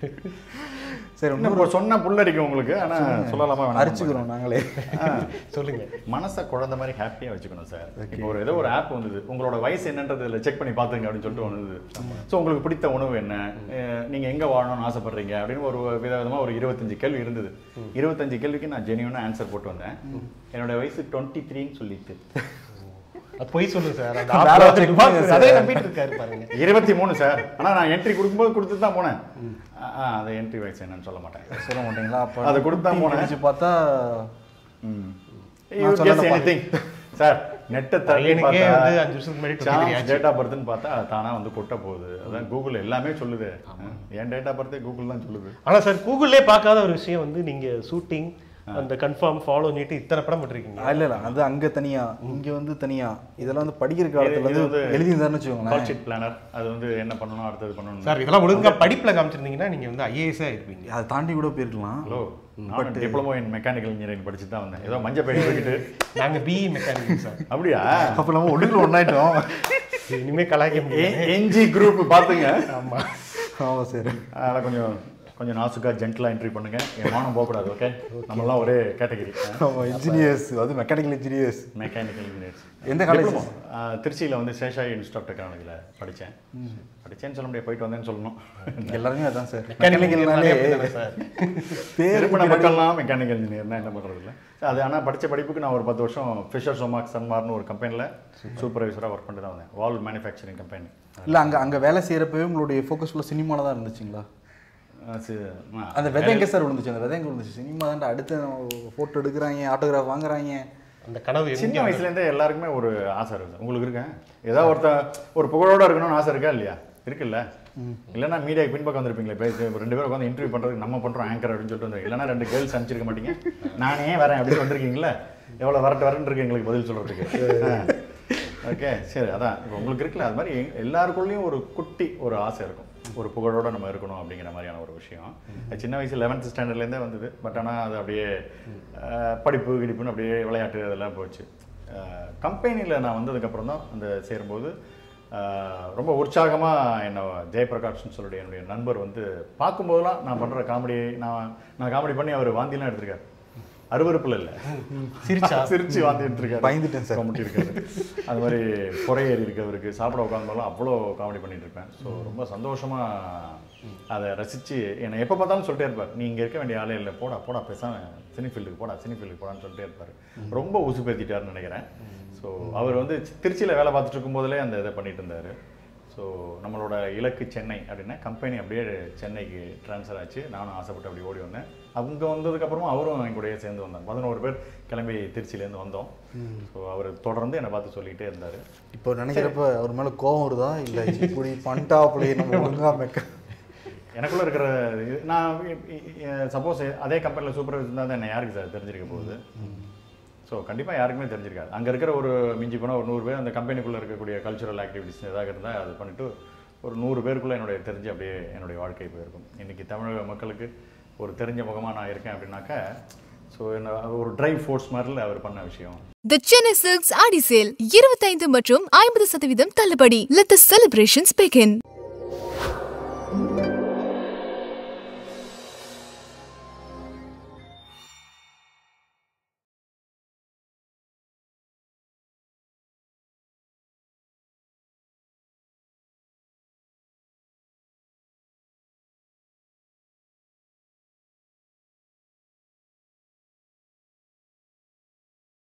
சரி இன்னும் இப்போ சொன்னா புல்லரிக்கும் உங்களுக்கு ஆனா சொல்லலாமா வேணாமா? அரிச்சுக்கிறோம் நாங்களே ஆ, சொல்லுங்க மனசை குழந்தை மாதிரி ஹாப்பியா வச்சுக்கணும் சார் இப்போ ஒரு ஏதோ ஒரு ஆப் வந்தது உங்களோட வயசு என்னன்றது இதில் செக் பண்ணி பார்த்துங்க அப்படின்னு சொல்லிட்டு வந்தது ஸோ உங்களுக்கு பிடித்த உணவு என்ன அஹ், நீங்க எங்க வாழணும்னு ஆசைப்படுறீங்க அப்படின்னு ஒரு விதவிதமா ஒரு இருபத்தஞ்சு கேள்வி இருந்தது இருபத்தஞ்சு கேள்விக்கு நான் ஜெனியூனா ஆன்சர் போட்டு வந்தேன் என்னோட வயசு டுவெண்ட்டி த்ரீன்னு சொல்லிட்டு அது பொய் சொல்லுங்க சார் அந்த வேற ஆப்ல check வந்து பண்ணுங்க அதே நம்பிட்டு இருக்காரு பாருங்க இருபத்தி மூணு சார் ஆனா நான் என்ட்ரி கொடுக்கும்போது கொடுத்துட்டு தான் போனேன் ஆ, ஆ, அது என்ட்ரி வயசு என்னன்னு சொல்ல மாட்டேன் சொல்ல மாட்டீங்களா அப்போ அதை கொடுத்தா போனேன். நினைச்சு பார்த்தா ம். நான் You சொல்லல guess பா. anything. சார் நெட்டை தள்ளி பையனுக்கே பார்த்தா வந்து அஞ்சு வருஷத்துக்கு முன்னாடி 23 ஆச்சு. டேட் ஆஃப் பர்த்னு பார்த்தா அது தானா வந்து கொட்ட போகுது அதான் கூகுள் எல்லாமே சொல்லுது என் டேட் ஆஃப் பர்த்தே கூகுள் தான் சொல்லுது ஆனா சார் கூகுள்லே பார்க்காத ஒரு விஷயம் வந்து நீங்க ஷூட்டிங் அந்த கன்ஃபார்ம் ஃபாலோ நீட்டு இத்தனை படம் போட்டிருக்கீங்க இல்ல இல்ல அது அங்க தனியா இங்க வந்து தனியா இதெல்லாம் வந்து படிக்கிற காலத்துல இது வந்து வந்து எழுதி இருந்தாருன்னு வச்சுக்கோங்களேன் கால் ஷீட் பிளானர் அது வந்து என்ன பண்ணணும் அடுத்தது பண்ணணும் சார் இதெல்லாம் ஒழுங்கா படிப்புல காமிச்சிருந்தீங்கன்னா நீங்க வந்து ஐஏஎஸ்ஸா இருப்பீங்க அதை தாண்டி கூட போயிருக்கலாம் ஹலோ நான் டிப்ளமோ இன் மெக்கானிக்கல் இன்ஜினியரிங் படிச்சுட்டு தான் வந்தேன் ஏதோ மஞ்சள் பையன் தூக்கிட்டு நாங்க பிஇ மெக்கானிக் சார் அப்படியா அப்ப நம்ம ஒண்ணுக்குள்ள ஒன்னாயிட்டோம் இனிமே கலாய்க்க முடியாது என்ஜி குரூப் பார்த்துங்க ஆமா ஆமா சரி அதனால் கொஞ்சம் கொஞ்சம் நாசுக்காக ஜென்டலாக என்ட்ரி பண்ணுங்க என் மானம் போகக்கூடாது ஓகே நம்மளாம் ஒரே கேட்டகரி ஆமா இன்ஜினியர்ஸ் அது மெக்கானிக்கல் இன்ஜினியர்ஸ் மெக்கானிக்கல் இன்ஜினியர்ஸ் எந்த college? திருச்சியில் வந்து சேஷாயி இன்ஸ்டியூட் ஆஃப் டெக்னாலஜியில் படித்தேன் படித்தேன்னு சொல்ல முடியாது போயிட்டு வந்தேன்னு சொல்லணும் எல்லாருமே அதான் சார் மெக்கானிக்கல்னாலே மெக்கானிக்கல்னாலே சார் பேர் திருமண மக்கள்லாம் மெக்கானிக்கல் இன்ஜினியர்னா என்ன பண்ணுறது இல்லை அது ஆனால் படித்த படிப்புக்கு நான் ஒரு பத்து வருஷம் ஃபிஷர் சோமாக் சன்மார்னு ஒரு கம்பெனியில் சூப்பர்வைசராக ஒர்க் பண்ணிட்டு தான் வந்தேன் வால் மேனுஃபேக்சரிங் கம்பெனி இல்ல அங்க அங்க வேலை செய்யறப்பவே உங்களுடைய ஃபோக்கஸ் ஃபுல்லாக சினிமால தான் இருந்துச்சுங்களா அந்த விதை எங்க சார் விழுந்துச்சு அந்த விதை எங்க விழுந்துச்சு சினிமா தான் அடுத்து போட்டோ எடுக்கிறாங்க ஆட்டோகிராஃப் வாங்குறாங்க அந்த கனவு சின்ன எங்க வயசுலேருந்தே எல்லாருக்குமே ஒரு ஆசை இருக்குது உங்களுக்கு இருக்கேன் ஏதாவது ஒருத்தன் ஒரு புகழோட இருக்கணும்னு ஆசை இருக்கா இல்லையா இருக்குல்ல இல்லைன்னா மீடியாக்கு பின்பக்கம் வந்திருப்பீங்களே இப்போ ரெண்டு பேரும் உட்காந்து இன்டர்வியூ பண்ணுறதுக்கு நம்ம பண்ணுறோம் ஆங்கர் அப்படின்னு சொல்லிட்டு வந்து இல்லைன்னா ரெண்டு கேர்ள்ஸ் அனுப்பிச்சிருக்க மாட்டீங்க நானே வரேன் அப்படின்னு வந்திருக்கீங்களா எவ்வளோ வரட்டு வரேன்னு இருக்கு எங்களுக்கு பதில் சொல்கிறதுக்கு ஓகே சரி அதான் இப்போ உங்களுக்கு இருக்குல்ல அது மாதிரி எங்க- எல்லாருக்குள்ளேயும் ஒரு குட்டி ஒரு ஆசை இருக்கும் ஒரு புகழோட நம்ம இருக்கணும் அப்படிங்கிற மாதிரியான ஒரு விஷயம் அது சின்ன வயசு லெவன்த் ஸ்டாண்டர்ட்லேருந்தே வந்தது பட் ஆனால் அது அப்படியே அஹ், படிப்பு கிடிப்புன்னு அப்படியே விளையாட்டு அதெல்லாம் போச்சு கம்பெனியில் நான் வந்ததுக்கப்புறம் தான் அந்த சேரும்போது அஹ், ரொம்ப உற்சாகமாக என்ன ஜெயபிரகாஷ்னு சொல்லிட்டு என்னுடைய நண்பர் வந்து பார்க்கும்போதெல்லாம் நான் பண்ணுற காமெடி நான் நான் காமெடி பண்ணி அவர் வாந்திலாம் எடுத்திருக்காரு அருவருப்புல இல்லை சிரிச்சா சிரிச்சு வாந்தி எடுத்திருக்காரு பயந்துட்டேன் சார். கமுட்டி இருக்காரு அது மாதிரி புறையேறி இருக்கவருக்கு சாப்பிட உட்காந்தாலும் அவ்வளோ காமெடி பண்ணிட்டு இருப்பேன் ஸோ ரொம்ப சந்தோஷமா அதை ரசிச்சு என்னை எப்போ பார்த்தாலும் சொல்லிட்டே இருப்பார் நீ இங்கே இருக்க வேண்டிய ஆளே இல்லை போடா போடா பேசாம சினி ஃபீல்டுக்கு போடா சினி ஃபீல்டுக்கு போடான்னு சொல்லிட்டே இருப்பார் ரொம்ப உசுப்பேத்திட்டாருன்னு நினைக்கிறேன் ஸோ அவர் வந்து திருச்சியில் வேலை பார்த்துட்டு இருக்கும்போதிலே அந்த இதை பண்ணிட்டு இருந்தார் ஸோ நம்மளோட இலக்கு சென்னை அப்படின்னா கம்பெனி அப்படியே சென்னைக்கு ட்ரான்ஸ்ஃபர் ஆச்சு நானும் ஆசைப்பட்டு அப்படி ஓடி வந்தேன் அவங்க வந்ததுக்கப்புறமா அவரும் என் கூடயே சேர்ந்து வந்தார் பதினோரு பேர் கிளம்பி திருச்சியிலேருந்து வந்தோம் ஸோ அவர் தொடர்ந்து என்னை பார்த்து சொல்லிகிட்டே இருந்தார் இப்போ நினைக்கிறப்ப அவர் மேல கோவம் வருதா இல்ல இப்படி பண்ணிட்டாப்லே நம்ம ஒழுங்கா மெக்க எனக்குள்ள இருக்கிற இது நான் சப்போஸ் அதே கம்பெனியில் சூப்பர்வைசர் இருந்தால் தான் என்ன யாருக்கு சார் தெரிஞ்சிருக்க போகுது ஸோ கண்டிப்பாக யாருக்குமே தெரிஞ்சிருக்காது அங்கே இருக்கிற ஒரு மிஞ்சி போனால் ஒரு நூறு பேர் அந்த கம்பெனிக்குள்ளே இருக்கக்கூடிய கல்ச்சுரல் ஆக்டிவிட்டிஸ் ஏதாவது இருந்தால் அது பண்ணிட்டு ஒரு நூறு பேருக்குள்ளே என்னுடைய தெரிஞ்சு அப்படியே என்னுடைய வாழ்க்கை போயிருக்கும் இன்றைக்கி தமிழக மக்களுக்கு ஒரு தெரிஞ்ச முகமாக நான் இருக்கேன் அப்படின்னாக்கா ஸோ என்ன ஒரு டிரைவ் ஃபோர்ஸ் மாதிரில அவர் பண்ண விஷயம் the Chennai silks Aadi sale இருபத்தைந்து மற்றும் ஐம்பது சதவீதம் தள்ளுபடி லெட் த செலிப்ரேஷன்ஸ் begin